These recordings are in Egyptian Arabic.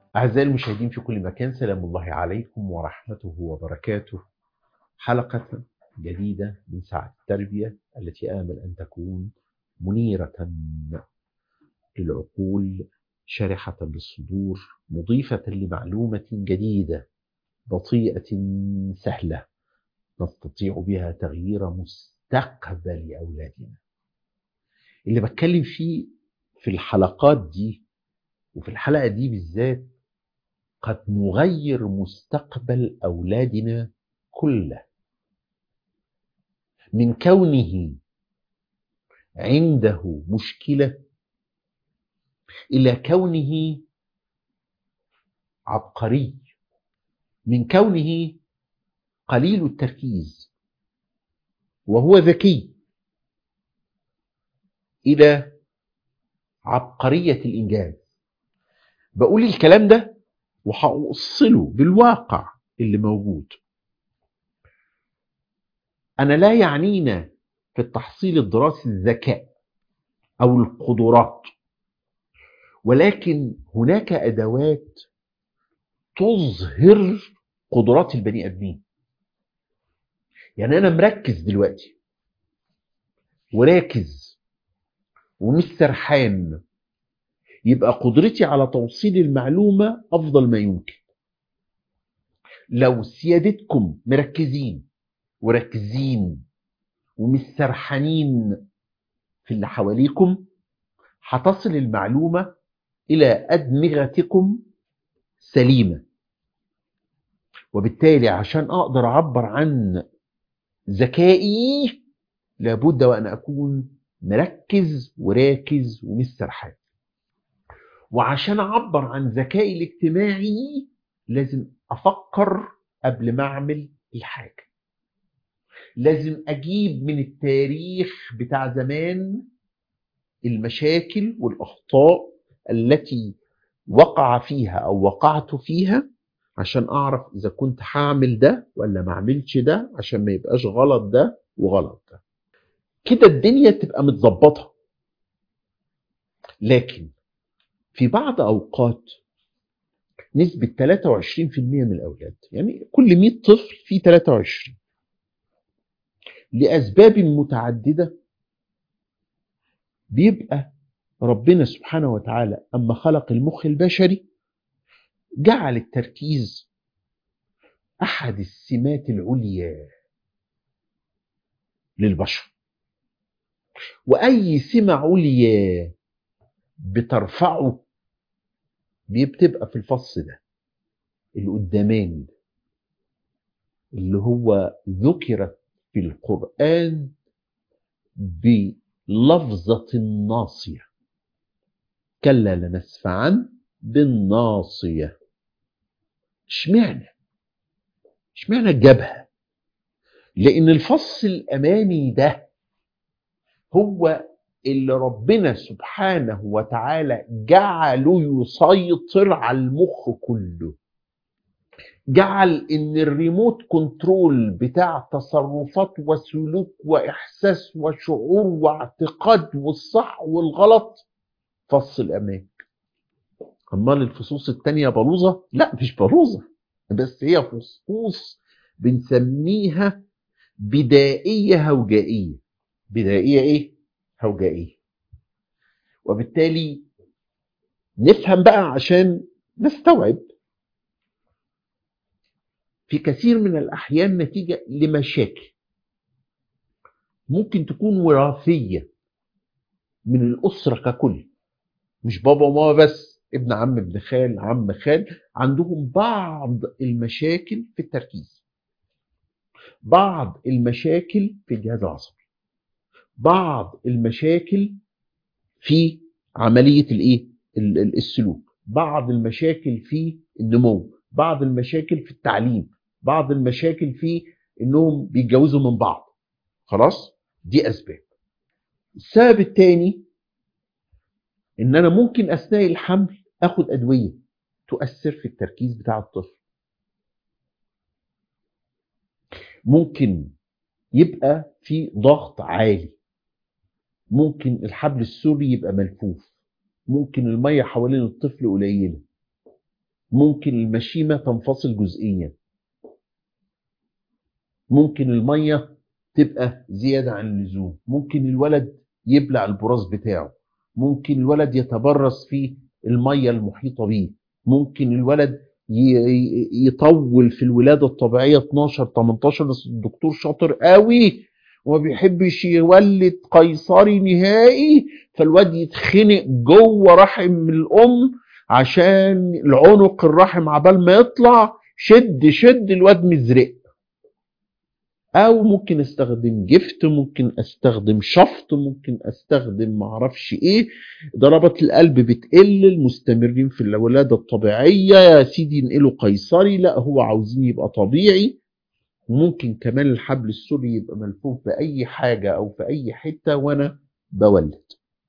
أعزائي المشاهدين في كل مكان سلام الله عليكم ورحمته وبركاته حلقة جديدة من ساعة التربية التي آمل أن تكون منيرة للعقول شارحة للصدور مضيفة لمعلومة جديدة بطيئة سهلة نستطيع بها تغيير مستقبل أولادنا اللي بتكلم فيه في الحلقات دي وفي الحلقة دي بالذات قد نغير مستقبل أولادنا كله من كونه عنده مشكلة إلى كونه عبقري من كونه قليل التركيز وهو ذكي إلى عبقرية الإنجاز بقول الكلام ده وهأوصله بالواقع اللي موجود أنا لا يعنينا في التحصيل الدراسي الذكاء أو القدرات ولكن هناك أدوات تظهر قدرات البني آدمين يعني أنا مركز دلوقتي وراكز ومش سرحان يبقى قدرتي على توصيل المعلومة أفضل ما يمكن لو سيادتكم مركزين وركزين ومش سرحانين في اللي حواليكم هتصل المعلومة إلى أدمغتكم سليمة وبالتالي عشان أقدر أعبر عن ذكائي لابد وأن أكون مركز وراكز ومش سرحان وعشان أعبر عن ذكائي الاجتماعي لازم أفكر قبل ما أعمل الحاجة لازم أجيب من التاريخ بتاع زمان المشاكل والأخطاء التي وقع فيها أو وقعت فيها عشان أعرف إذا كنت هعمل ده ولا ما أعملش ده عشان ما يبقاش غلط ده وغلط ده كده الدنيا تبقى متظبطة لكن في بعض أوقات نسبة 23% من الأولاد يعني كل 100 طفل في 23 لأسباب متعددة بيبقى ربنا سبحانه وتعالى أما خلق المخ البشري جعل التركيز أحد السمات العليا للبشر وأي سمة عليا بترفعه بتبقى في الفص ده اللي قداماني ده اللي هو ذكرت في القرآن بلفظة ناصية كلا لنسفعا بالناصية اشمعنى اشمعنى الجبهة لأن الفص الأمامي ده هو اللي ربنا سبحانه وتعالى جعله يسيطر على المخ كله جعل ان الريموت كنترول بتاع تصرفات وسلوك واحساس وشعور واعتقاد والصح والغلط فص الامام امال الفصوص التانية بلوزة لا مش بلوزة بس هي فصوص بنسميها بدائية هوجائية بدائية ايه هوجائية وبالتالي نفهم بقى عشان نستوعب في كثير من الأحيان نتيجة لمشاكل ممكن تكون وراثية من الأسرة ككل مش بابا وماما بس ابن عم ابن خال عم خال عندهم بعض المشاكل في التركيز بعض المشاكل في الجهاز العصبي بعض المشاكل في عملية الايه السلوك بعض المشاكل في النمو بعض المشاكل في التعليم بعض المشاكل في انهم بيتجوزوا من بعض خلاص دي اسباب السبب الثاني ان انا ممكن اثناء الحمل اخد ادويه تؤثر في التركيز بتاع الطفل ممكن يبقى في ضغط عالي ممكن الحبل السري يبقى ملفوف ممكن الميه حوالين الطفل قليله ممكن المشيمة تنفصل جزئيا ممكن المية تبقى زيادة عن اللزوم ممكن الولد يبلع البراز بتاعه ممكن الولد يتبرز في المية المحيطة به ممكن الولد يطول في الولادة الطبيعية 12 18 بس الدكتور شاطر قوي وما بيحبش يولد قيصري نهائي فالواد يتخنق جوه رحم الام عشان العنق الرحم عبال ما يطلع شد شد الواد مزرق او ممكن استخدم جفت ممكن استخدم شفط ممكن استخدم معرفش ايه ضربات القلب بتقل المستمرين في الولاده الطبيعيه يا سيدي ينقلوا قيصري لا هو عاوزين يبقى طبيعي وممكن كمان الحبل السري يبقى ملفوف باي حاجه او في اي حته وانا بولد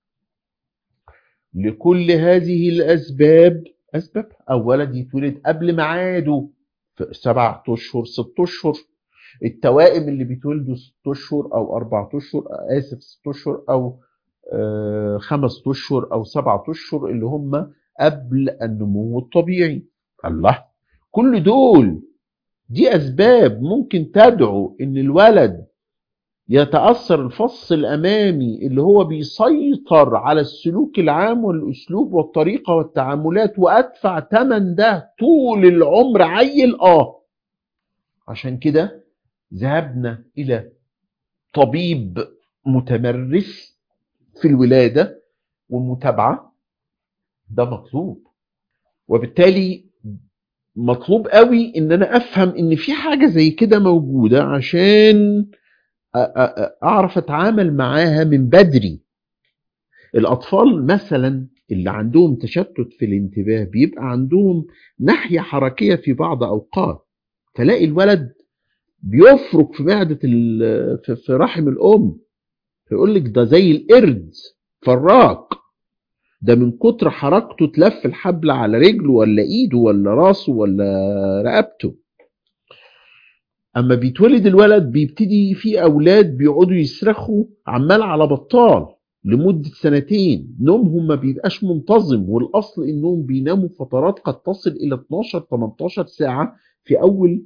لكل هذه الاسباب اسباب او ولد يتولد قبل ميعاده في سبعة اشهر ست اشهر التوائم اللي بيتولدوا ست اشهر او اربع اشهر اسف ست اشهر او آه خمس اشهر او سبعة اشهر اللي هم قبل النمو الطبيعي الله كل دول دي اسباب ممكن تدعو ان الولد يتاثر الفص الامامي اللي هو بيسيطر على السلوك العام والاسلوب والطريقه والتعاملات وادفع ثمن ده طول العمر عيل اه عشان كده ذهبنا الى طبيب متمرس في الولاده والمتابعه ده مطلوب وبالتالي مطلوب قوي ان انا افهم ان في حاجه زي كده موجوده عشان اعرف اتعامل معاها من بدري الاطفال مثلا اللي عندهم تشتت في الانتباه بيبقى عندهم ناحيه حركيه في بعض اوقات تلاقي الولد بيفرك في معده في رحم الام يقول لك ده زي القرد فراك ده من كتر حركته تلف الحبل على رجله ولا ايده ولا راسه ولا رقبته اما بيتولد الولد بيبتدي في اولاد بيقعدوا يصرخوا عمال على بطال لمدة سنتين نومهم ما بيبقاش منتظم والاصل انهم بيناموا فترات قد تصل الى 12 18 ساعة في اول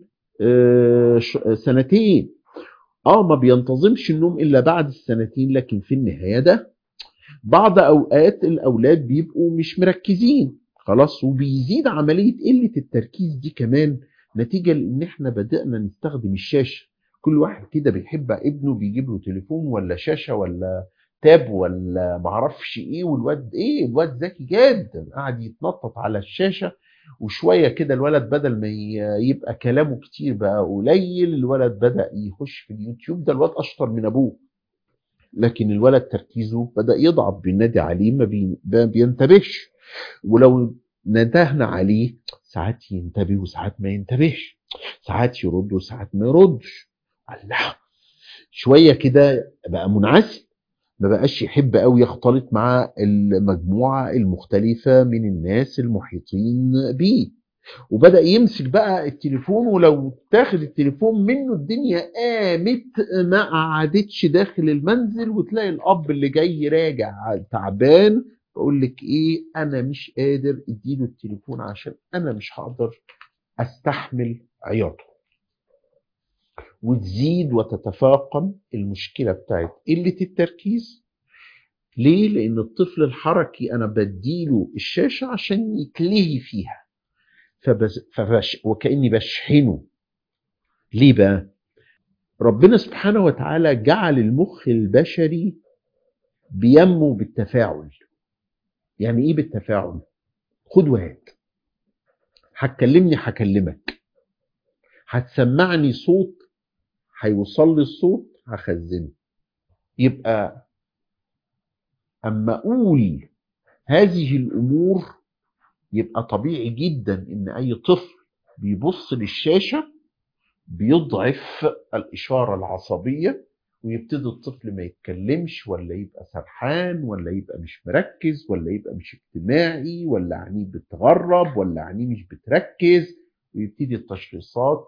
سنتين اه ما بينتظمش النوم الا بعد السنتين لكن في النهاية ده بعض اوقات الاولاد بيبقوا مش مركزين خلاص وبيزيد عملية قلة التركيز دي كمان نتيجة لان احنا بدأنا نستخدم الشاشة كل واحد كده بيحب ابنه بيجيب له تليفون ولا شاشة ولا تاب ولا معرفش ايه والواد ايه الواد ذكي جدا قاعد يتنطط على الشاشة وشوية كده الولد بدل ما يبقى كلامه كتير بقى قليل الولد بدأ يخش في اليوتيوب ده الواد اشطر من ابوه لكن الولد تركيزه بدأ يضعف بينادي عليه ما بينتبهش ولو ندهنا عليه ساعات ينتبه وساعات ما ينتبهش ساعات يرد وساعات ما يردش الله شوية كده بقى منعزل ما بقاش يحب قوي يختلط مع المجموعة المختلفة من الناس المحيطين بيه وبدأ يمسك بقى التليفون ولو تاخد التليفون منه الدنيا قامت ما قعدتش داخل المنزل وتلاقي الأب اللي جاي راجع تعبان بقول لك ايه انا مش قادر اديله التليفون عشان انا مش هقدر استحمل عياطه وتزيد وتتفاقم المشكلة بتاعت قلة التركيز ليه؟ لأن الطفل الحركي أنا بديله الشاشة عشان يتلهي فيها فبس فبش وكأني بشحنه ليه بقى؟ ربنا سبحانه وتعالى جعل المخ البشري بينمو بالتفاعل يعني ايه بالتفاعل خد وهات هتكلمني هكلمك هتسمعني صوت هيوصل لي الصوت هخزنه يبقى اما اقول هذه الامور يبقى طبيعي جدا ان اي طفل بيبص للشاشه بيضعف الاشاره العصبيه ويبتدي الطفل ما يتكلمش ولا يبقى سرحان ولا يبقى مش مركز ولا يبقى مش اجتماعي ولا عينيه بتغرب ولا عينيه مش بتركز ويبتدي التشخيصات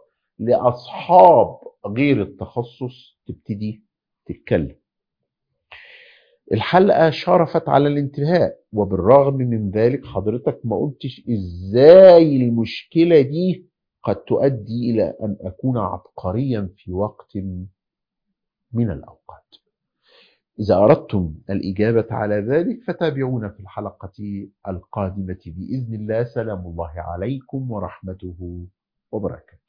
لاصحاب غير التخصص تبتدي تتكلم الحلقة شرفت على الانتهاء وبالرغم من ذلك حضرتك ما قلتش ازاي المشكلة دي قد تؤدي إلى أن أكون عبقريا في وقت من الأوقات إذا أردتم الإجابة على ذلك فتابعونا في الحلقة القادمة بإذن الله سلام الله عليكم ورحمته وبركاته